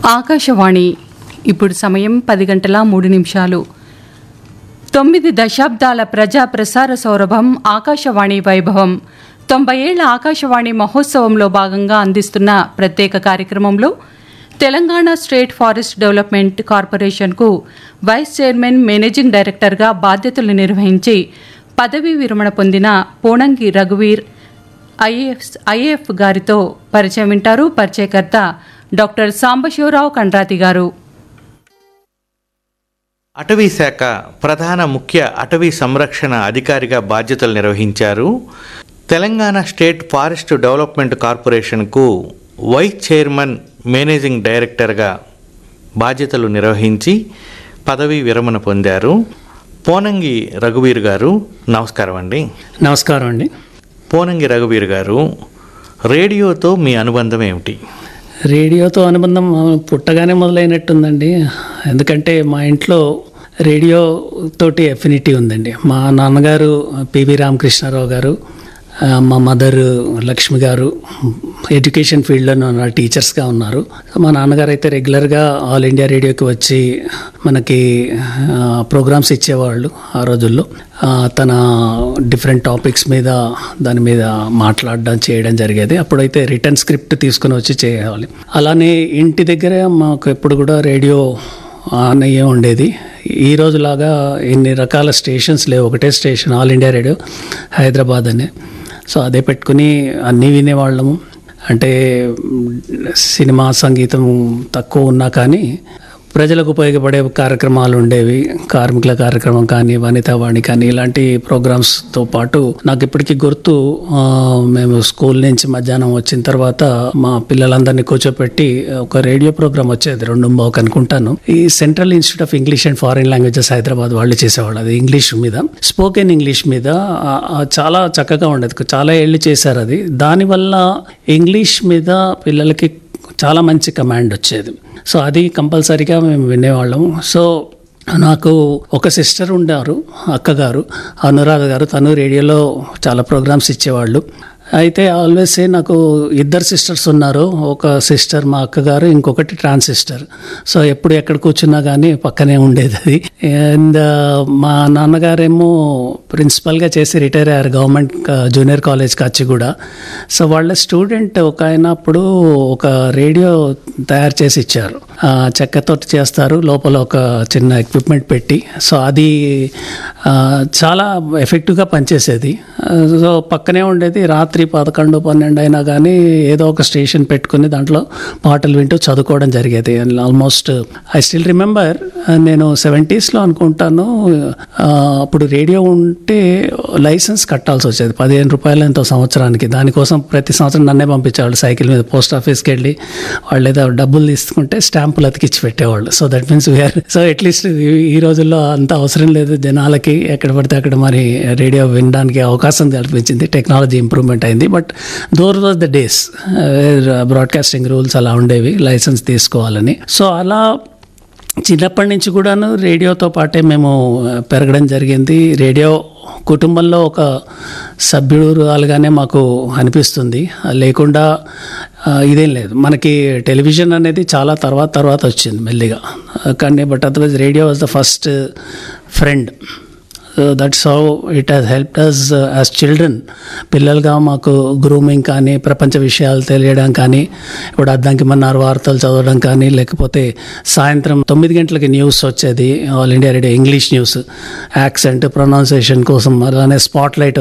ఆకాశవాణి ఇప్పుడు సమయం పది గంటల మూడు నిమిషాలు తొమ్మిది దశాబ్దాల ప్రజా ప్రసార సౌరభం ఆకాశవాణి వైభవం తొంభై ఏళ్ల ఆకాశవాణి మహోత్సవంలో భాగంగా అందిస్తున్న ప్రత్యేక కార్యక్రమంలో తెలంగాణ స్టేట్ ఫారెస్ట్ డెవలప్మెంట్ కార్పొరేషన్కు వైస్ చైర్మన్ మేనేజింగ్ డైరెక్టర్గా బాధ్యతలు నిర్వహించి పదవీ విరమణ పొందిన పోనంగి రఘువీర్ ఐఏఎఫ్ ఐఏఎఫ్ గారితో పరిచయం వింటారు పరిచయకర్త డాక్టర్ సాంబశివరావు కండ్రాతి గారు అటవీ శాఖ ప్రధాన ముఖ్య అటవీ సంరక్షణ అధికారిగా బాధ్యతలు నిర్వహించారు తెలంగాణ స్టేట్ ఫారెస్ట్ డెవలప్మెంట్ కార్పొరేషన్కు వైస్ చైర్మన్ మేనేజింగ్ డైరెక్టర్గా బాధ్యతలు నిర్వహించి పదవీ విరమణ పొందారు పోనంగి రఘువీర్ గారు నమస్కారం అండి నమస్కారం అండి పోనంగి రఘువీర్ గారు రేడియోతో మీ అనుబంధం ఏమిటి రేడియోతో అనుబంధం ఆ, పుట్టగానే మొదలైనట్టుందండి ఎందుకంటే మా ఇంట్లో రేడియో తోటి ఎఫినిటీ ఉందండి మా నాన్నగారు పివి రామకృష్ణారావు గారు ఆ, మా మదర్ లక్ష్మి గారు ఎడ్యుకేషన్ ఫీల్డ్లో నా టీచర్స్గా ఉన్నారు మా నాన్నగారు అయితే రెగ్యులర్గా ఆల్ ఇండియా రేడియోకి వచ్చి మనకి ప్రోగ్రామ్స్ ఇచ్చేవాళ్ళు ఆ రోజుల్లో ఆ, తన డిఫరెంట్ టాపిక్స్ మీద దాని మీద మాట్లాడడం చేయడం జరిగేది అప్పుడైతే రిటర్న్ స్క్రిప్ట్ తీసుకుని వచ్చి చేయాలి అలానే ఇంటి దగ్గర మాకు ఎప్పుడు కూడా రేడియో ఆన్ అయ్యే ఉండేది ఈ రోజులాగా ఎన్ని రకాల స్టేషన్స్ లేవు ఒకటే station all India radio Hyderabad అనే సో అదే పెట్టుకుని అన్నీ వినేవాళ్ళము అంటే మ్, సినిమా సంగీతం తక్కువ ఉన్నా కానీ ప్రజలకు ఉపయోగపడే కార్యక్రమాలు ఉండేవి కార్మికుల కార్యక్రమం కానీ వనితావాణి కానీ ఇలాంటి ప్రోగ్రామ్స్తో పాటు నాకు ఇప్పటికీ గుర్తు ఆ, మేము స్కూల్ నుంచి మధ్యాహ్నం వచ్చిన తర్వాత మా పిల్లలందరినీ కూర్చోపెట్టి ఒక రేడియో ప్రోగ్రామ్ వచ్చేది రెండు బాక్ అనుకుంటాను ఈ central institute of English and foreign languages Hyderabad వాళ్ళు చేసేవాళ్ళు అది ఇంగ్లీష్ మీద స్పోకెన్ ఇంగ్లీష్ మీద ఆ, ఆ, చాలా చక్కగా ఉండేది చాలా ఏళ్ళు చేశారు అది దానివల్ల ఇంగ్లీష్ మీద పిల్లలకి చాలా మంచి కమాండ్ వచ్చేది సో అది కంపల్సరీగా మేము వినేవాళ్ళం సో నాకు ఒక సిస్టర్ ఉండారు అక్కగారు అనురాధ గారు తను రేడియోలో చాలా ప్రోగ్రామ్స్ ఇచ్చేవాళ్ళు అయితే ఆల్వేస్ నాకు ఇద్దరు సిస్టర్స్ ఉన్నారు ఒక సిస్టర్ మా అక్కగారు ఇంకొకటి ట్రాన్స్ సిస్టర్ సో ఎప్పుడు ఎక్కడ కూర్చున్నా కానీ పక్కనే ఉండేది అది అండ్ మా నాన్నగారేమో ప్రిన్సిపల్గా చేసి రిటైర్ అయ్యారు government junior college Kachiguda so వాళ్ళ స్టూడెంట్ ఒక ఆయన అప్పుడు ఒక రేడియో తయారు చేసి ఇచ్చారు ఆ, చెక్కతో చేస్తారు లోపల ఒక చిన్న ఎక్విప్మెంట్ పెట్టి సో అది ఆ, చాలా ఎఫెక్టివ్గా పనిచేసేది ఆ, సో పక్కనే ఉండేది రాత్రి పదకొండు పన్నెండు అయినా కానీ ఏదో ఒక స్టేషన్ పెట్టుకుని దాంట్లో పాటలు వింటూ చదువుకోవడం జరిగేది ఆల్మోస్ట్ ఐ స్టిల్ రిమెంబర్ నేను సెవెంటీస్లో అనుకుంటాను ఆ, అప్పుడు రేడియో ఉంటే లైసెన్స్ కట్టాల్సి వచ్చేది పదిహేను రూపాయలు ఎంతో సంవత్సరానికి దానికోసం ప్రతి సంవత్సరం నన్నే పంపించేవాళ్ళు సైకిల్ మీద పోస్ట్ ఆఫీస్కి వెళ్ళి వాళ్ళు ఏదో డబ్బులు తీసుకుంటే స్టాంపులు అతికిచ్చి పెట్టేవాళ్ళు so that means we are so at least ఈ రోజుల్లో అంత అవసరం లేదు జనాలకి ఎక్కడ పడితే అక్కడ మరి రేడియో వినడానికి అవకాశం కల్పించింది టెక్నాలజీ ఇంప్రూవ్మెంట్ అయింది but there was the days broadcasting rules అలా ఉండేవి లైసెన్స్ తీసుకోవాలని సో అలా చిన్నప్పటి నుంచి కూడాను రేడియోతో పాటే మేము ఆ, పెరగడం జరిగింది రేడియో కుటుంబంలో ఒక సభ్యురాలుగానే మాకు అనిపిస్తుంది ఆ, లేకుండా ఆ, ఇదేం లేదు మనకి టెలివిజన్ అనేది చాలా తర్వాత తర్వాత వచ్చింది మెల్లిగా ఆ, కానీ but otherwise radio was the first friend that's how it has help us as children పిల్లలుగా మాకు గ్రూమింగ్ కానీ ప్రపంచ విషయాలు తెలియడం కానీ ఇప్పుడు అద్దంకి మన్నారు వార్తలు చదవడం కానీ లేకపోతే సాయంత్రం తొమ్మిది గంటలకి న్యూస్ వచ్చేది all India radio English news accent pronunciation కోసం అలానే స్పాట్ లైట్